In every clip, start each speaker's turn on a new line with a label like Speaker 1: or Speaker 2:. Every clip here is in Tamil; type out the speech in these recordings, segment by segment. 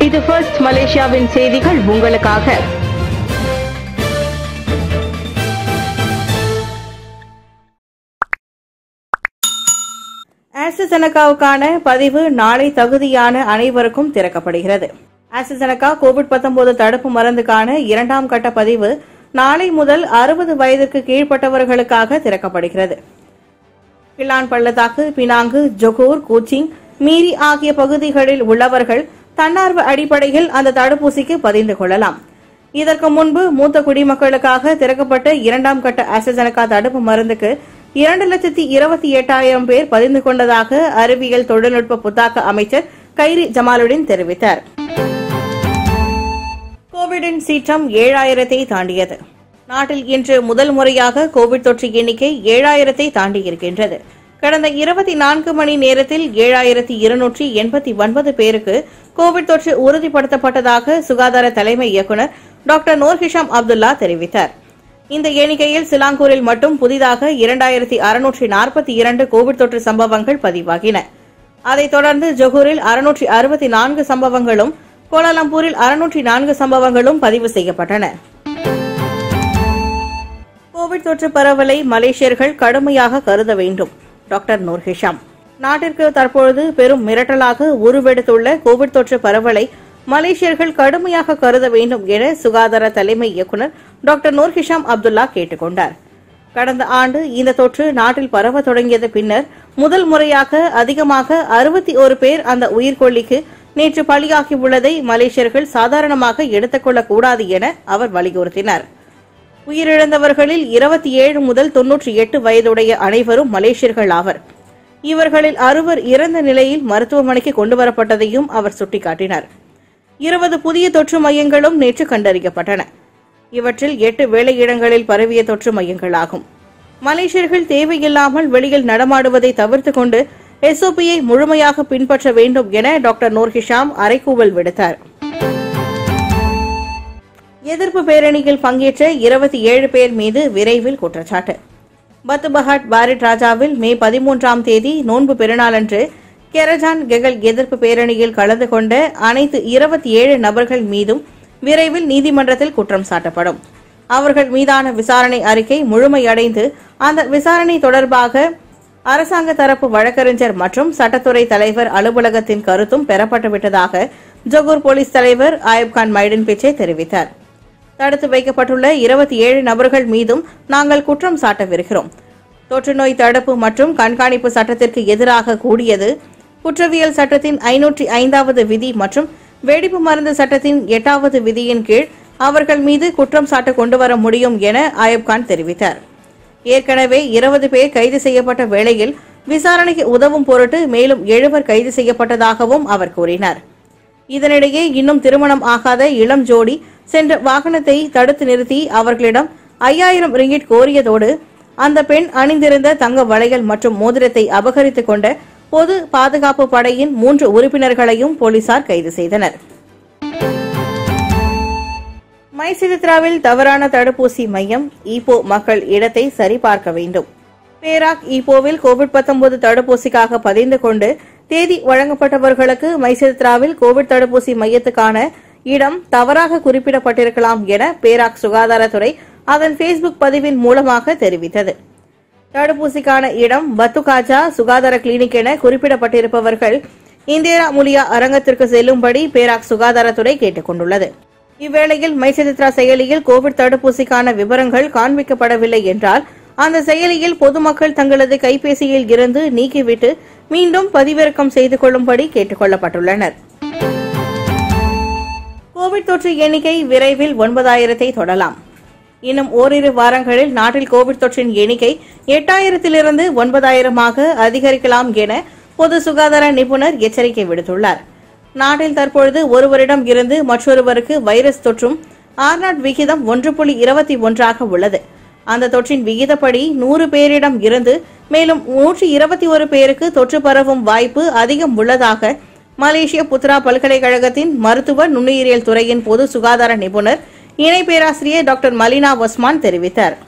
Speaker 1: இது ஃபர்ஸ்ட் மலேசியாவின் செய்திகள் உங்களுக்காக ஆஸ்ட்ரசெனகாவுக்கான பதிவு நாளை தகுதியான அனைவருக்கும் திறக்கப்படுகிறது ஆஸ்ட்ரசெனகா கோவிட் 19 தடுப்பு மருந்துக்கான இரண்டாம் கட்ட பதிவு நாளை முதல் அறுபது வயதுக்கு கீழ்ப்பட்டவர்களுக்காக திறக்கப்படுகிறது கிளான் பள்ளத்தாக்கு பினாங்கு ஜொகூர் கூச்சிங் மீரி ஆகிய பகுதிகளில் உள்ளவர்கள் தன்னார்வ அடிப்படையில் அந்த தடுப்பூசிக்கு பதிந்து கொள்ளலாம் இதற்கு முன்பு மூத்த குடிமக்களுக்காக திறக்கப்பட்ட இரண்டாம் கட்ட ஆஸ்ட்ரசெனகா தடுப்பு மருந்துக்கு இரண்டு லட்சத்தி இருபத்தி எட்டாயிரம் பேர் பதிந்து கொண்டதாக அறிவியல் தொழில்நுட்ப புத்தாக்க அமைச்சர் கைரி ஜமாலுடன் தெரிவித்தார் கோவிடின் சீற்றம் ஏழாயிரத்தை தாண்டியது நாட்டில் இன்று முதல் முறையாக கோவிட் தொற்று எண்ணிக்கை ஏழாயிரத்தை தாண்டியிருக்கின்றது கடந்த இருபத்தி நான்கு மணி நேரத்தில் ஏழாயிரத்தி இருநூற்றி எண்பத்தி ஒன்பது பேருக்கு கோவிட் தொற்று உறுதிப்படுத்தப்பட்டதாக சுகாதார தலைமை இயக்குநர் டாக்டர் நூர் ஹிஷாம் அப்துல்லா தெரிவித்தார் இந்த எண்ணிக்கையில் சிலாங்கூரில் மட்டும் புதிதாக இரண்டாயிரத்தி அறுநூற்றி நாற்பத்தி இரண்டு கோவிட் தொற்று சம்பவங்கள் பதிவாகின அதைத் தொடர்ந்து ஜொகூரில் அறுநூற்றி அறுபத்தி நான்கு சம்பவங்களும் கோலாலம்பூரில் அறுநூற்றி நான்கு சம்பவங்களும் பதிவு செய்யப்பட்டன கோவிட் தொற்று பரவலை மலேசியர்கள் கடுமையாக கருத வேண்டும் டாக்டர் நூர் ஹிஷாம் நாட்டிற்கு தற்பொழுது பெரும் மிரட்டலாக உருவெடுத்துள்ள கோவிட் தொற்று பரவலை மலேசியர்கள் கடுமையாக கருத வேண்டும் என சுகாதார தலைமை இயக்குநர் டாக்டர் நூர் ஹிஷாம் அப்துல்லா கேட்டுக் கொண்டார் கடந்த ஆண்டு இந்த தொற்று நாட்டில் பரவ தொடங்கியது பின்னர் முதல் முறையாக அதிகமாக அறுபத்தி ஒரு பேர் அந்த உயிர்கொல்லிக்கு நேற்று பலியாகியுள்ளதை மலேசியர்கள் சாதாரணமாக எடுத்துக்கொள்ளக் கூடாது என அவர் வலியுறுத்தினார் உயிரிழந்தவர்களில் இருபத்தி ஏழு முதல் தொன்னூற்றி எட்டு வயதுடைய அனைவரும் மலேசியர்கள் ஆவர் இவர்களில் அறுவர் இறந்த நிலையில் மருத்துவமனைக்கு கொண்டுவரப்பட்டதையும் அவர் சுட்டிக்காட்டினார் இருபது புதிய தொற்று மையங்களும் நேற்று கண்டறியப்பட்டன இவற்றில் எட்டு வேலையிடங்களில் பரவிய தொற்று மையங்களாகும் மலேசியர்கள் தேவையில்லாமல் வெளியில் நடமாடுவதை தவிர்த்துக் கொண்டு எஸ்ஓபியை முழுமையாக பின்பற்ற வேண்டும் என டாக்டர் நூர் ஹிஷாம் அறைகூவல் விடுத்தார் எதிர்ப்பு பேரணியில் பங்கேற்ற இருபத்தி ஏழு பேர் மீது விரைவில் குற்றச்சாட்டு பத்துபஹாட் பாரிட் ராஜாவில் மே பதிமூன்றாம் தேதி நோன்பு பெருநாளன்று கெரஜான் கெகல் எதிர்ப்பு பேரணியில் கலந்து கொண்ட அனைத்து இருபத்தி ஏழு நபர்கள் மீதும் விரைவில் நீதிமன்றத்தில் குற்றம் சாட்டப்படும் அவர்கள் மீதான விசாரணை அறிக்கை முழுமையடைந்து அந்த விசாரணை தொடர்பாக அரசாங்க தரப்பு வழக்கறிஞர் மற்றும் சட்டத்துறை தலைவர் அலுவலகத்தின் கருத்தும் பெறப்பட்டுவிட்டதாக ஜொகூர் போலீஸ் தலைவர் ஆயுப்கான் மைடன் பிச்சை தெரிவித்தார் தடுத்து வைக்கப்பட்டுள்ள இருபத்தி ஏழு நபர்கள் மீதும் நாங்கள் குற்றம் சாட்டவிருக்கிறோம் தொற்றுநோய் தடுப்பு மற்றும் கண்காணிப்பு சட்டத்திற்கு எதிராக கூடியது குற்றவியல் சட்டத்தின் ஐநூற்றி ஐந்தாவது விதி மற்றும் வெடிப்பு மருந்து சட்டத்தின் எட்டாவது விதியின் கீழ் அவர்கள் மீது குற்றம் சாட்ட கொண்டுவர முடியும் என ஆயுப்கான் தெரிவித்தார் ஏற்கனவே இருபது பேர் கைது செய்யப்பட்ட வேளையில் விசாரணைக்கு உதவும் பொருட்டு மேலும் எழுவர் கைது செய்யப்பட்டதாகவும் அவர் கூறினார் இதனிடையே இன்னும் திருமணம் ஆகாத இளம் ஜோடி சென்ற வாகனத்தை தடுத்து நிறுத்தி அவர்களிடம் ஐயாயிரம் ரிங்கிட் கோரியதோடு அந்த பெண் அணிந்திருந்த தங்க வளையல் மற்றும் மோதிரத்தை அபகரித்துக் கொண்ட பொது பாதுகாப்பு படையின் மூன்று உறுப்பினர்களையும் போலீசார் கைது செய்தனர் மைசித்ராவில் தவறான தடுப்பூசி மையம் ஈப்போ மக்கள் இடத்தை சரிபார்க்க வேண்டும் பேராக் ஈப்போவில் கோவிட் 19 தடுப்பூசிக்காக பதிந்து கொண்டு தேதி வழங்கப்பட்டவர்களுக்கு மைசித்ராவில் கோவிட் தடுப்பூசி மையத்துக்கான இடம் தவறாக குறிப்பிடப்பட்டிருக்கலாம் என பேராக் சுகாதாரத்துறை அதன் ஃபேஸ்புக் பதிவின் மூலமாக தெரிவித்தது தடுப்பூசிக்கான இடம் பத்துகாஜா சுகாதார கிளினிக் என குறிப்பிடப்பட்டிருப்பவர்கள் இந்திரா முலியா அரங்கத்திற்கு செல்லும்படி பேராக் சுகாதாரத்துறை கேட்டுக் கொண்டுள்ளது இவ்வேளையில் மைசெதித்ரா செயலியில் கோவிட் தடுப்பூசிக்கான விவரங்கள் காண்பிக்கப்படவில்லை என்றால் அந்த செயலியில் பொதுமக்கள் தங்களது கைபேசியில் இருந்து நீக்கிவிட்டு மீண்டும் பதிவிறக்கம் செய்து கொள்ளும்படி கேட்டுக் கொள்ளப்பட்டுள்ளனர் கோவிட் தொற்று எண்ணிக்கை விரைவில் ஒன்பதாயிரத்தை தொடலாம் இன்னும் ஓரிரு வாரங்களில் நாட்டில் கோவிட் தொற்றின் எண்ணிக்கை எட்டாயிரத்திலிருந்து ஒன்பதாயிரமாக அதிகரிக்கலாம் என பொது சுகாதார நிபுணர் எச்சரிக்கை விடுத்துள்ளார் நாட்டில் தற்பொழுது ஒருவரிடம் இருந்து மற்றொருவருக்கு வைரஸ் தொற்றும் ஆர்நாட் விகிதம் ஒன்று புள்ளி இருபத்தி ஒன்றாக உள்ளது அந்த தொற்றின் விகிதப்படி நூறு பேரிடம் இருந்து மேலும் நூற்றி இருபத்தி ஒரு பேருக்கு தொற்று பரவும் வாய்ப்பு அதிகம் உள்ளதாக மலேசிய புத்ரா பல்கலைக்கழகத்தின் மருத்துவ நுண்ணுயிரியல் துறையின் பொது சுகாதார நிபுணர் இணை பேராசிரியர் டாக்டர் மலினா ஒஸ்மான் தெரிவித்தார்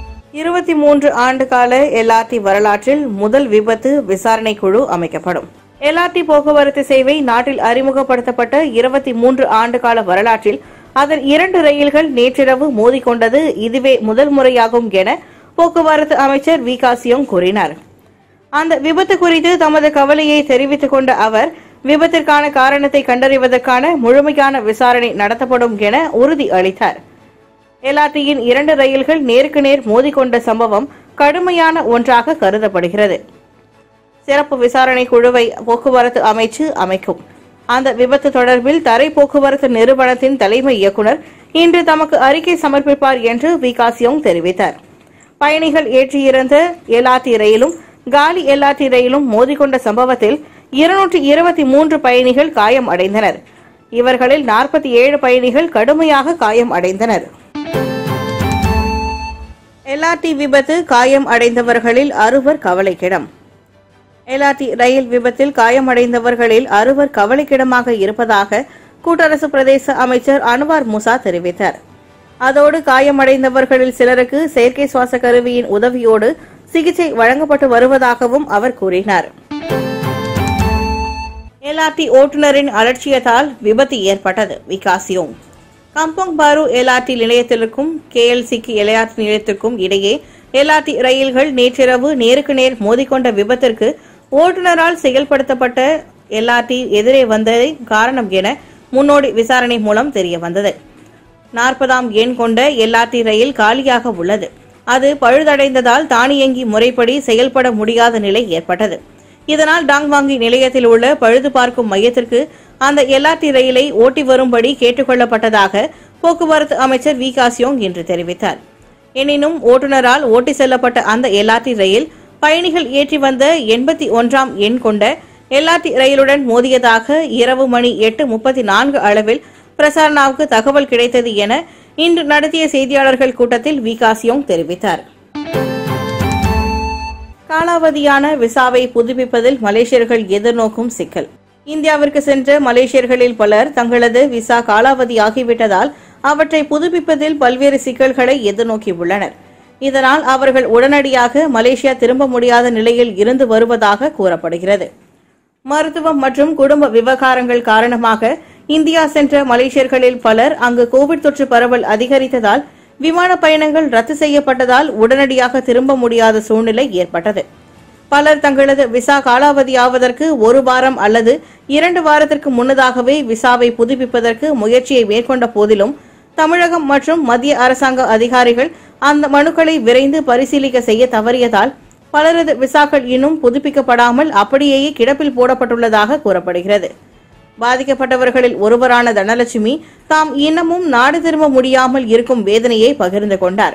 Speaker 1: இருபத்தி மூன்று ஆண்டு கால எல்ஆர்டி வரலாற்றில் முதல் விபத்து விசாரணை குழு அமைக்கப்படும் எல்ஆர்டி போக்குவரத்து சேவை நாட்டில் அறிமுகப்படுத்தப்பட்ட இருபத்தி மூன்று ஆண்டுகால வரலாற்றில் அதன் இரண்டு ரயில்கள் நேற்றிரவு மோதிக்கொண்டது இதுவே முதல் முறையாகும் என போக்குவரத்து அமைச்சர் வி காசியோங் கூறினார் அந்த விபத்து குறித்து தமது கவலையை தெரிவித்துக் கொண்ட அவர் விபத்திற்கான காரணத்தை கண்டறிவதற்கான முழுமையான விசாரணை நடத்தப்படும் என உறுதி அளித்தார் எல்ஆர்டியின் இரண்டு ரயில்கள் நேருக்கு நேர் மோதிக்கொண்ட சம்பவம் கடுமையான ஒன்றாக கருதப்படுகிறது சிறப்பு விசாரணை குழுவை போக்குவரத்து அமைச்சு அமைக்கும் அந்த விபத்து தொடர்பில் தரை போக்குவரத்து நிறுவனத்தின் தலைமை இயக்குனர் இன்று தமக்கு அறிக்கை சமர்ப்பிப்பார் என்று வி காசியோங் தெரிவித்தார் பயணிகள் ஏற்றியிருந்த எல்ஆர்டி ரயிலும் காலி எல்ஆர்டி ரயிலும் மோதிக்கொண்ட சம்பவத்தில் இருநூற்றி இருபத்தி மூன்று பயணிகள் காயம் அடைந்தனர் இவர்களில் நாற்பத்தி ஏழு பயணிகள் கடுமையாக காயம் அடைந்தனர் எல்ஆர்டி விபத்து காயம் அடைந்தவர்களில் அறுவர் கவலைக்கிடம் எல்ஆர்டி ரயில் விபத்தில் காயமடைந்தவர்களில் அறுவர் கவலைக்கிடமாக இருப்பதாக கூட்டரசு பிரதேச அமைச்சர் அன்வார் முசா தெரிவித்தார் அதோடு காயமடைந்தவர்களில் சிலருக்கு செயற்கை சுவாச கருவியின் உதவியோடு சிகிச்சை வழங்கப்பட்டு வருவதாகவும் அவர் கூறினார் எல்ஆர்டி ஓட்டுநரின் அலட்சியத்தால் விபத்து ஏற்பட்டது விகாசியோங் கம்போங் பாரு எல்ஆர்டி நிலையத்திற்கும் கேஎல்சிக்கு எல்ஆர்டி நிலையத்திற்கும் இடையே எல்ஆர்டி ரயில்கள் நேற்றிரவு நேருக்கு நேர் மோதிக்கொண்ட விபத்திற்கு ஓட்டுநரால் செயல்படுத்தப்பட்ட எல்ஆர்டி எதிரே வந்ததை காரணம் என முன்னோடி விசாரணை மூலம் தெரிய வந்தது நாற்பதாம் எண் கொண்ட எல்ஆர்டி ரயில் காலியாக உள்ளது அது பழுதடைந்ததால் தானியங்கி முறைப்படி செயல்பட முடியாத நிலை ஏற்பட்டது இதனால் டாங்வாங்கி நிலையத்தில் உள்ள பழுது பார்க்கும் மையத்திற்கு அந்த எல்ஆர்டி ரயிலை ஓட்டி வரும்படி கேட்டுக்கொள்ளப்பட்டதாக போக்குவரத்து அமைச்சர் வி காசியோங் இன்று தெரிவித்தார் எனினும் ஓட்டுநரால் ஓட்டி செல்லப்பட்ட அந்த எல்ஆர்டி ரயில் பயணிகள் ஏற்றி வந்த எண்பத்தி ஒன்றாம் எண் கொண்ட எல்ஆர்டி ரயிலுடன் மோதியதாக இரவு மணி எட்டு முப்பத்தி நான்கு அளவில் பிரசாரனாவுக்கு தகவல் கிடைத்தது என இன்று நடத்திய செய்தியாளர்கள் கூட்டத்தில் வி காசியோங் தெரிவித்தார் காலாவதியான விசாவை புதுப்பிப்பதில் மலேசியர்கள் எதிர்நோக்கும் சிக்கல் இந்தியாவிற்கு சென்ற மலேசியர்களில் பலர் தங்களது விசா காலாவதியாகிவிட்டதால் அவற்றை புதுப்பிப்பதில் பல்வேறு சிக்கல்களை எதிர்நோக்கியுள்ளனர் இதனால் அவர்கள் உடனடியாக மலேசியா திரும்ப முடியாத நிலையில் இருந்து வருவதாக கூறப்படுகிறது மருத்துவம் மற்றும் குடும்ப விவகாரங்கள் காரணமாக இந்தியா சென்ற மலேசியர்களில் பலர் அங்கு கோவிட் தொற்று பரவல் அதிகரித்ததால் விமான பயணங்கள் ரத்து செய்யப்பட்டதால் உடனடியாக திரும்ப முடியாத சூழ்நிலை ஏற்பட்டது பலர் தங்களது விசா காலாவதியாவதற்கு ஒரு வாரம் அல்லது இரண்டு வாரத்திற்கு முன்னதாகவே விசாவை புதுப்பிப்பதற்கு முயற்சியை மேற்கொண்ட போதிலும் தமிழகம் மற்றும் மத்திய அரசாங்க அதிகாரிகள் அந்த மனுக்களை விரைந்து பரிசீலிக்க செய்ய தவறியதால் பலரது விசாக்கள் இன்னும் புதுப்பிக்கப்படாமல் அப்படியேயே கிடப்பில் போடப்பட்டுள்ளதாக கூறப்படுகிறது பாதிக்கப்பட்டவர்களில் ஒருவரான தனலட்சுமி தாம் இன்னமும் நாடு திரும்ப முடியாமல் இருக்கும் வேதனையை பகிர்ந்து கொண்டார்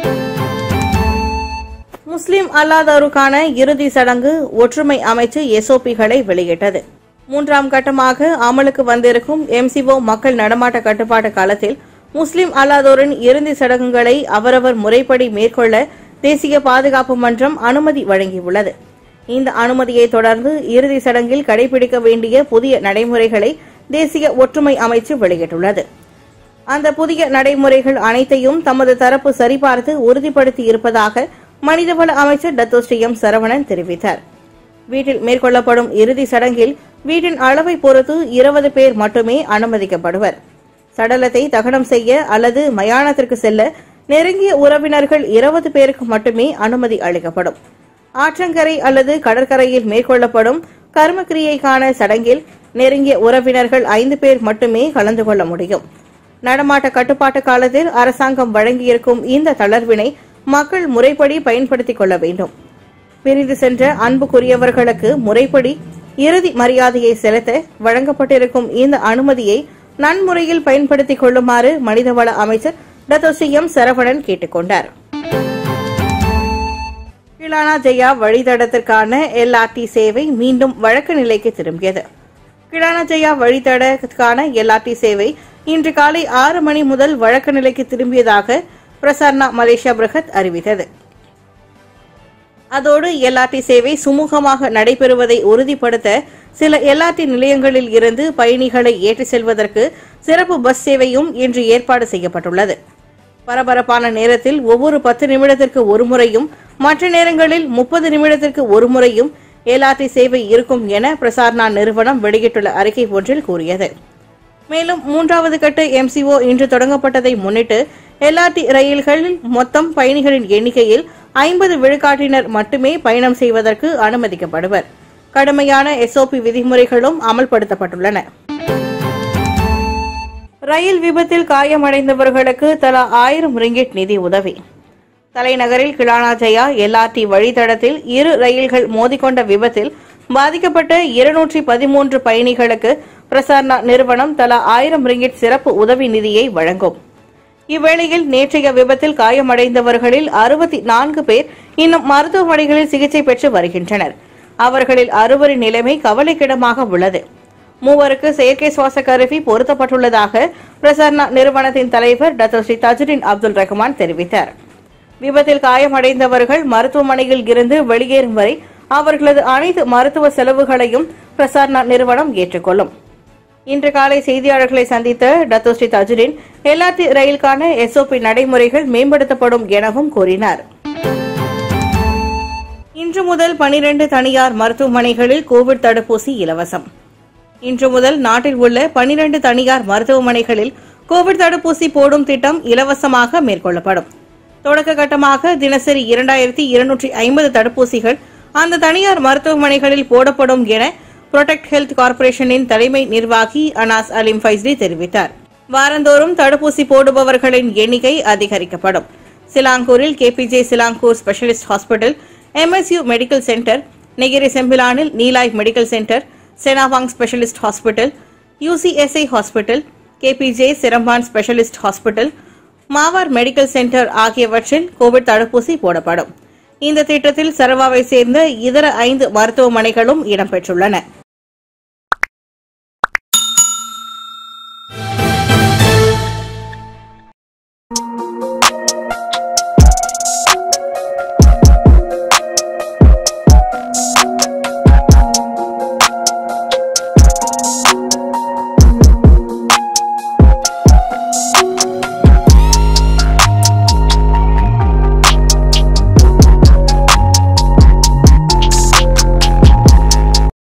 Speaker 1: முஸ்லிம் அல்லாதோருக்கான இறுதி சடங்கு ஒற்றுமை அமைச்சு எஸ்ஓபிகளை வெளியிட்டது மூன்றாம் கட்டமாக அமலுக்கு வந்திருக்கும் எம்சிஓ மக்கள் நடமாட்ட கட்டுப்பாட்டு காலத்தில் முஸ்லிம் அல்லாதோரின் இறுதி சடங்குகளை அவரவர் முறைப்படி மேற்கொள்ள தேசிய பாதுகாப்பு மன்றம் அனுமதி வழங்கியுள்ளது இந்த அனுமதியை தொடர்ந்து இறுதி சடங்கில் கடைபிடிக்க வேண்டிய புதிய நடைமுறைகளை தேசிய ஒற்றுமை அமைச்சு வெளியிட்டுள்ளது அந்த புதிய நடைமுறைகள் அனைத்தையும் தமது தரப்பு சரிபார்த்து உறுதிப்படுத்தி இருப்பதாக மனிதவள அமைச்சர் டத்தோஸ்ரீ எம் சரவணன் தெரிவித்தார் வீட்டில் மேற்கொள்ளப்படும் இறுதி சடங்கில் வீட்டின் அளவை பொறுத்து இருபது பேர் மட்டுமே அனுமதிக்கப்படுவர் சடலத்தை தகனம் செய்ய அல்லது மயானத்திற்கு செல்ல நெருங்கிய உறவினர்கள் இருபது பேருக்கு மட்டுமே அனுமதி அளிக்கப்படும் ஆற்றங்கரை அல்லது கடற்கரையில் மேற்கொள்ளப்படும் கர்மக்கிரியைக்கான சடங்கில் நெருங்கிய உறவினர்கள் ஐந்து பேர் மட்டுமே கலந்து கொள்ள முடியும் நடமாட்ட கட்டுப்பாட்டு காலத்தில் அரசாங்கம் வழங்கியிருக்கும் இந்த தளர்வினை மக்கள் முறைப்படி பயன்படுத்திக் கொள்ள வேண்டும் பிரிந்து சென்ற அன்புக்குரியவர்களுக்கு முறைப்படி இறுதி மரியாதையை செலுத்த வழங்கப்பட்டிருக்கும் இந்த அனுமதியை நன்முறையில் பயன்படுத்திக் கொள்ளுமாறு மனிதவள அமைச்சர் டத்தோஸ்ரீ எம் சரவணன் கேட்டுக் கொண்டார் கிளானா ஜெயா வழித்தடத்திற்கான எல்ஆர்டி சேவை மீண்டும் வழக்கு நிலைக்கு திரும்பியது கிளானா ஜெயா வழித்தடத்திற்கான எல்ஆர்டி சேவை இன்று காலை ஆறு மணி முதல் வழக்கு நிலைக்கு திரும்பியதாக பிரசர்னா மலேசியா பிரகத் அறிவித்தது அதோடு எல்ஆர்டி சேவை சுமூகமாக நடைபெறுவதை உறுதிப்படுத்த சில எல்ஆர்டி நிலையங்களில் இருந்து பயணிகளை ஏற்றிச் செல்வதற்கு சிறப்பு பஸ் சேவையும் இன்று ஏற்பாடு செய்யப்பட்டுள்ளது பரபரப்பான நேரத்தில் ஒவ்வொரு பத்து நிமிடத்திற்கு ஒரு முறையும் மற்ற நேரங்களில் முப்பது நிமிடத்திற்கு ஒரு முறையும் எல்ஆர்டி சேவை இருக்கும் என பிரசார்னா நிறுவனம் வெளியிட்டுள்ள அறிக்கை ஒன்றில் கூறியது மேலும் மூன்றாவது கட்ட எம்சிஓ இன்று தொடங்கப்பட்டதை முன்னிட்டு எல்ஆர்டி ரயில்களில் மொத்தம் பயணிகளின் எண்ணிக்கையில் ஐம்பது விழுக்காட்டினர் மட்டுமே பயணம் செய்வதற்கு அனுமதிக்கப்படுவர் கடுமையான எஸ்ஓபி விதிமுறைகளும் அமல்படுத்தப்பட்டுள்ளன ரயில் விபத்தில் காயமடைந்தவர்களுக்கு தலா ஆயிரம் ரிங்கிட் நிதி உதவி தலைநகரில் கிளானா ஜெயா எல்ஆர்டி வழித்தடத்தில் இரு ரயில்கள் மோதிக்கொண்ட விபத்தில் பாதிக்கப்பட்ட இருநூற்றி பதிமூன்று பயணிகளுக்கு பிரசார்னா நிறுவனம் தலா ஆயிரம் ரிங்கிட் சிறப்பு உதவி நிதியை வழங்கும் இவ்வேளையில் நேற்றைய விபத்தில் காயமடைந்தவர்களில் அறுபத்தி நான்கு பேர் இன்னும் மருத்துவமனைகளில் சிகிச்சை பெற்று வருகின்றனர் அவர்களில் அறுவரின் நிலைமை கவலைக்கிடமாக உள்ளது மூவருக்கு செயற்கை சுவாச கருவி பொருத்தப்பட்டுள்ளதாக பிரசர்னா நிறுவனத்தின் தலைவர் doctor Sri Tajuddin Abdul Rahman தெரிவித்தார் விபத்தில் காயமடைந்தவர்கள் மருத்துவமனையில் இருந்து வெளியேறும் வரை அவர்களது அனைத்து மருத்துவ செலவுகளையும் பிரசார்னா நிறுவனம் ஏற்றுக்கொள்ளும் இன்று காலை செய்தியாளர்களை சந்தித்த டத்தோ ஸ்ரீ தஜுடின் எல்ஆர்டி ரயிலுக்கான எஸ்ஓபி நடைமுறைகள் மேம்படுத்தப்படும் எனவும் கூறினார் இன்று முதல் பனிரெண்டு தனியார் மருத்துவமனைகளில் கோவிட் தடுப்பூசி இலவசம் இன்று முதல் நாட்டில் உள்ள பனிரெண்டு தனியார் மருத்துவமனைகளில் கோவிட் தடுப்பூசி போடும் திட்டம் இலவசமாக மேற்கொள்ளப்படும் தொடக்க கட்டமாக தினசரி இரண்டாயிரத்தி இருநூற்றி ஐம்பது தடுப்பூசிகள் அந்த தனியார் மருத்துவமனைகளில் போடப்படும் என புரொடெக்ட் ஹெல்த் கார்ப்பரேஷனின் தலைமை நிர்வாகி அனாஸ் அலிம் ஃபைஸ்லி தெரிவித்தார் வாரந்தோறும் தடுப்பூசி போடுபவர்களின் எண்ணிக்கை அதிகரிக்கப்படும் சிலாங்கூரில் KPJ Selangor specialist hospital MSU medical centre Negeri செம்பிலானில் Nilai medical centre Senawang specialist hospital UCSI hospital KPJ Seremban specialist hospital Mawar medical centre ஆகியவற்றில் கோவிட் தடுப்பூசி போடப்படும் இந்த திட்டத்தில் சரவாவை சேர்ந்த இதர ஐந்து மருத்துவமனைகளும் இடம்பெற்றுள்ளன